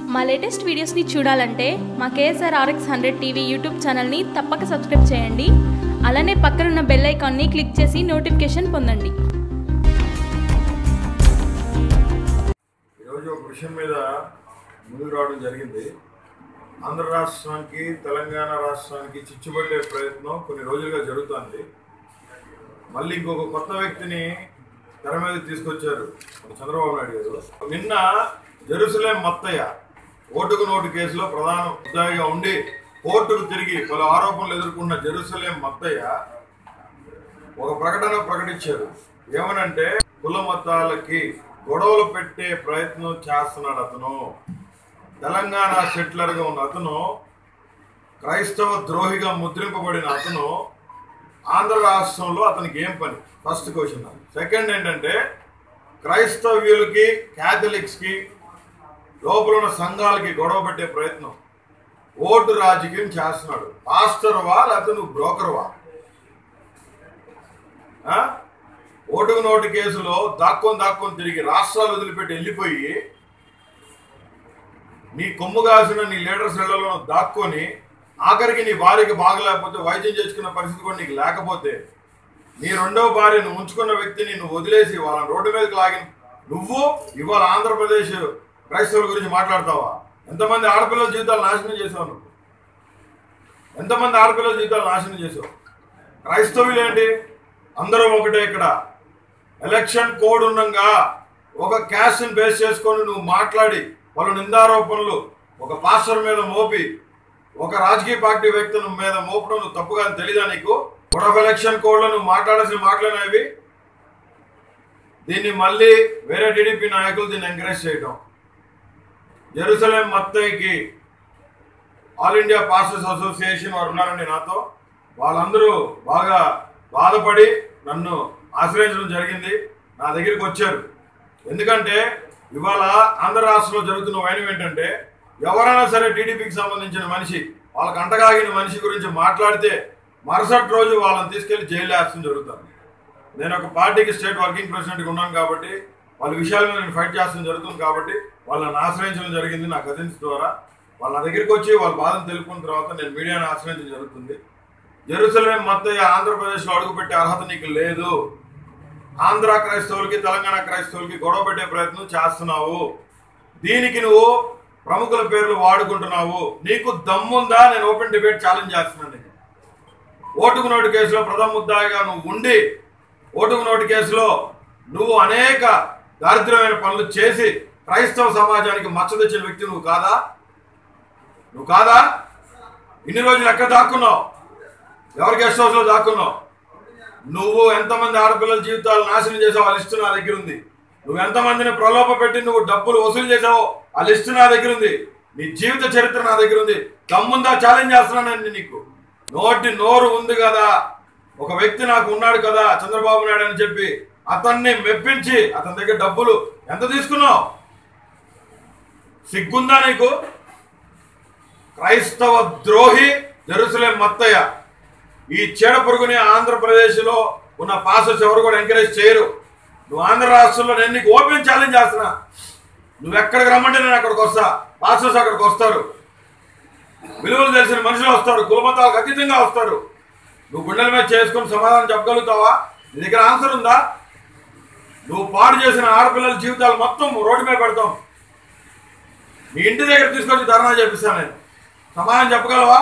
మా లేటెస్ట్ వీడియోస్ని చూడాలంటే మా KSR RX hundred TV YouTube ఛానల్ని తప్పక సబ్స్క్రైబ్ చేయండి అలానే పక్కనున్న బెల్ ఐకాన్ని క్లిక్ చేసి నోటిఫికేషన్ పొందండి ఈరోజు ఒక విషయం మీద ముందుకు రావడం జరిగింది ఆంధ్ర రాష్ట్రానికి తెలంగాణ రాష్ట్రానికి చిచ్చుపట్టే ప్రయత్నం కొన్ని రోజులుగా జరుగుతోంది మళ్ళీ ఇంకొక కొత్త వ్యక్తిని తెర మీద తీసుకొచ్చారు మన చంద్రబాబు నాయుడు గారు నిన్న జెరూసలేం మత్తయ్య ఓటుకు నోటు కేసులో ప్రధాన ముద్దాయిగా ఉండి కోర్టుకు తిరిగి పలు ఆరోపణలు ఎదుర్కొన్న జెరూసలేం మత్తయ్య ఒక ప్రకటన ప్రకటించారు ఏమనంటే కుల మతాలకి గొడవలు పెట్టే ప్రయత్నం చేస్తున్నాడు అతను తెలంగాణ సెటిలర్గా ఉన్న అతను క్రైస్తవ ద్రోహిగా ముద్రింపబడిన అతను ఆంధ్ర రాష్ట్రంలో అతనికి ఏం పని ఫస్ట్ క్వశ్చన్ సెకండ్ ఏంటంటే క్రైస్తవ్యులకి క్యాథలిక్స్కి లోపల ఉన్న సంఘాలకి గొడవ పెట్టే ప్రయత్నం ఓటు రాజకీయం చేస్తున్నాడు పాస్టర్వా లేకపోతే నువ్వు బ్రోకర్వా ఆ? ఓటుకు నోటు కేసులో దాక్కొని దాక్కొని తిరిగి రాష్ట్రాలు వదిలిపెట్టి వెళ్ళిపోయి నీ కొమ్ము కాసిన నీ లీడర్స్ ఇళ్లలో దాక్కొని ఆఖరికి నీ భార్యకి బాగలేకపోతే వైద్యం చేసుకున్న పరిస్థితి కూడా నీకు లేకపోతే నీ రెండవ భార్య నువ్వు ఉంచుకున్న వ్యక్తిని నువ్వు వదిలేసి వాళ్ళని రోడ్డు మీదకి లాగిన నువ్వు ఇవాళ ఆంధ్రప్రదేశ్ క్రైస్తవుల గురించి మాట్లాడతావా ఎంతమంది ఆడపిల్లల జీవితాలు నాశనం చేసావు నువ్వు ఎంతమంది ఆడపిల్లల జీవితాలు నాశనం చేసావు క్రైస్తవులు ఏంటి అందరూ ఒకటే ఇక్కడ ఎలక్షన్ కోడ్ ఉండగా ఒక క్యాస్ట్ని బేస్ చేసుకొని నువ్వు మాట్లాడి పలు నిందారోపణలు ఒక పాస్టర్ మీద మోపి ఒక రాజకీయ పార్టీ వ్యక్తుల మీద మోపడం నువ్వు తప్పుగా తెలీదా నీకు కోడ్ ఆఫ్ ఎలక్షన్ కోడ్లో నువ్వు మాట్లాడాల్సిన మాటలేనవి దీన్ని మళ్ళీ వేరే టీడీపీ నాయకులు దీన్ని ఎంకరేజ్ చేయటం జెరూసలేం మత్తయ్యకి ఆల్ ఇండియా పాస్టర్స్ అసోసియేషన్ వారు ఉన్నారండి నాతో వాళ్ళందరూ బాగా బాధపడి నన్ను ఆశ్రయించడం జరిగింది నా దగ్గరికి వచ్చారు ఎందుకంటే ఇవాళ ఆంధ్ర రాష్ట్రంలో జరుగుతున్న వైనం ఏంటంటే ఎవరైనా సరే టీడీపీకి సంబంధించిన మనిషి వాళ్ళకి అంటగాగిన మనిషి గురించి మాట్లాడితే మరుసటి రోజు వాళ్ళని తీసుకెళ్లి జైలు వేస్తడం జరుగుతుంది నేను ఒక పార్టీకి స్టేట్ వర్కింగ్ ప్రెసిడెంట్గా ఉన్నాను కాబట్టి వాళ్ళ విషయాల మీద నేను ఫైట్ చేస్తడం జరుగుతుంది కాబట్టి వాళ్ళని ఆశ్రయించడం జరిగింది నా కజిన్స్ ద్వారా వాళ్ళ నా దగ్గరికి వచ్చి వాళ్ళ బాధను తెలుపుకున్న తర్వాత నేను మీడియాను ఆశ్రయించడం జరుగుతుంది జెరూసలేం మత్తయ్య ఆంధ్రప్రదేశ్లో అడుగుపెట్టే అర్హత నీకు లేదు ఆంధ్ర క్రైస్తవులకి తెలంగాణ క్రైస్తవులకి గొడవ పెట్టే ప్రయత్నం చేస్తున్నావు దీనికి నువ్వు ప్రముఖుల పేర్లు వాడుకుంటున్నావు నీకు దమ్ముందా నేను ఓపెన్ డిబేట్ ఛాలెంజ్ చేస్తున్నాను నీకు ఓటుకు నోటు కేసులో ప్రథమ ముద్దాయిగా నువ్వు ఉండి ఓటుకు నోటు కేసులో నువ్వు అనేక దారిద్ర్యమైన పనులు చేసి క్రైస్తవ సమాజానికి మచ్చ తెచ్చిన వ్యక్తి నువ్వు కాదా నువ్వు కాదా ఇన్ని రోజులు ఎక్కడ దాక్కున్నావు ఎవరి గెస్ట్ హౌస్లో దాక్కున్నావు నువ్వు ఎంతమంది ఆడపిల్లల జీవితాలు నాశనం చేసావు ఆ లిస్టు నా దగ్గర ఉంది నువ్వు ఎంతమందిని ప్రలోభ పెట్టి నువ్వు డబ్బులు వసూలు చేసావో ఆ లిస్టు నా దగ్గర ఉంది నీ జీవిత చరిత్ర నా దగ్గర ఉంది దమ్ముందా ఛాలెంజ్ చేస్తున్నానండి నీకు నోటి నోరు ఉంది కదా ఒక వ్యక్తి నాకు ఉన్నాడు కదా చంద్రబాబు నాయుడు అని చెప్పి అతన్ని మెప్పించి అతని దగ్గర డబ్బులు ఎంత తీసుకున్నావు సిగ్గుందా నీకు క్రైస్తవ ద్రోహి జెరూసలేం మత్తయ్య ఈ చీడ పురుగుని ఆంధ్రప్రదేశ్లో ఉన్న పాసెస్ ఎవరు కూడా ఎంకరేజ్ చేయరు నువ్వు ఆంధ్ర రాష్ట్రంలో నేను నీకు ఓపెన్ ఛాలెంజ్ చేస్తున్నా నువ్వు ఎక్కడికి రమ్మంటే నేను అక్కడికి వస్తా పాసెస్ అక్కడికి వస్తారు విలువలు తెలిసిన మనుషులు వస్తారు కులమతాలకు అతీతంగా వస్తారు నువ్వు గుండెల మీద చేసుకుని సమాధానం చెప్పగలుగుతావా నీ దగ్గర ఆన్సర్ ఉందా నువ్వు పాడు చేసిన ఆడపిల్లల జీవితాలు మొత్తం రోడ్డు మీద పెడతాం మీ ఇంటి దగ్గర తీసుకొచ్చి ధర్నా చేపిస్తాను నేను సమాధానం చెప్పగలవా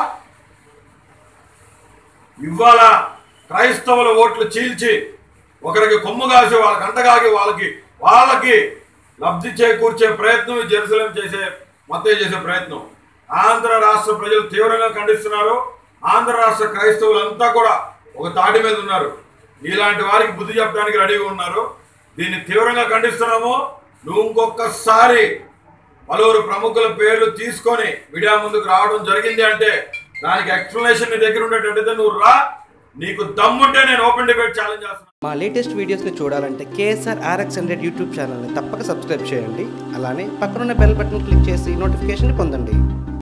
ఇవాళ క్రైస్తవుల ఓట్లు చీల్చి ఒకరికి కొమ్ము కాసి వాళ్ళకి అంటగాగి వాళ్ళకి వాళ్ళకి లబ్ధి చేకూర్చే ప్రయత్నం ఈ జెరూసలేం చేసే మత్తయ్య చేసే ప్రయత్నం ఆంధ్ర రాష్ట్ర ప్రజలు తీవ్రంగా ఖండిస్తున్నారు ఆంధ్ర రాష్ట్ర క్రైస్తవులంతా కూడా ఒక తాటి మీద ఉన్నారు ఇలాంటి వారికి బుద్ధి చెప్పడానికి రెడీగా ఉన్నారు దీన్ని తీవ్రంగా ఖండిస్తున్నాము నువ్వు ఇంకొకసారి పలువురు ప్రముఖుల పేర్లు తీసుకొని మీడియా ముందుకు రావడం జరిగింది అంటే దానికి ఎక్స్ప్లెనేషన్ నీ దగ్గర ఉండేటట్టయితే నువ్వు రా నీకు దమ్ముంటే నేను ఓపెన్ డిబేట్ ఛాలెంజ్ చేస్తాను మా లేటెస్ట్ వీడియోస్ని చూడాలంటే కేఎస్ఆర్ ఆర్ఎక్స్ హండ్రెడ్ యూట్యూబ్ ఛానల్ని తప్పక సబ్స్క్రైబ్ చేయండి అలానే పక్కనున్న బెల్ బటన్ క్లిక్ చేసి నోటిఫికేషన్ పొందండి